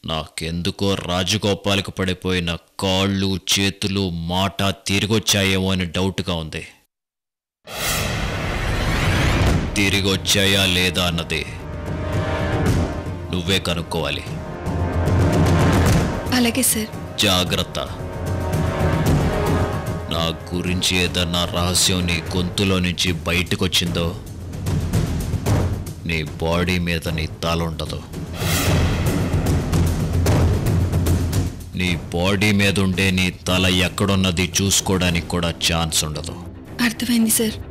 నాకెందుకో రాజగోపాల్కి పడిపోయిన కాళ్ళు చేతులు మాట తిరిగొచ్చాయేమో అని డౌట్గా ఉంది తిరిగొచ్చాయా లేదా అన్నది నువ్వే కనుక్కోవాలి అలాగే సార్ జాగ్రత్త నా గురించి ఏదన్నా రహస్యం నీ గొంతులో నుంచి బయటకొచ్చిందో నీ బాడీ మీద నీ తల ఉండదు నీ బాడీ మీద ఉండే నీ తల ఎక్కడున్నది చూసుకోవడానికి కూడా ఛాన్స్ ఉండదు అర్థమైంది సార్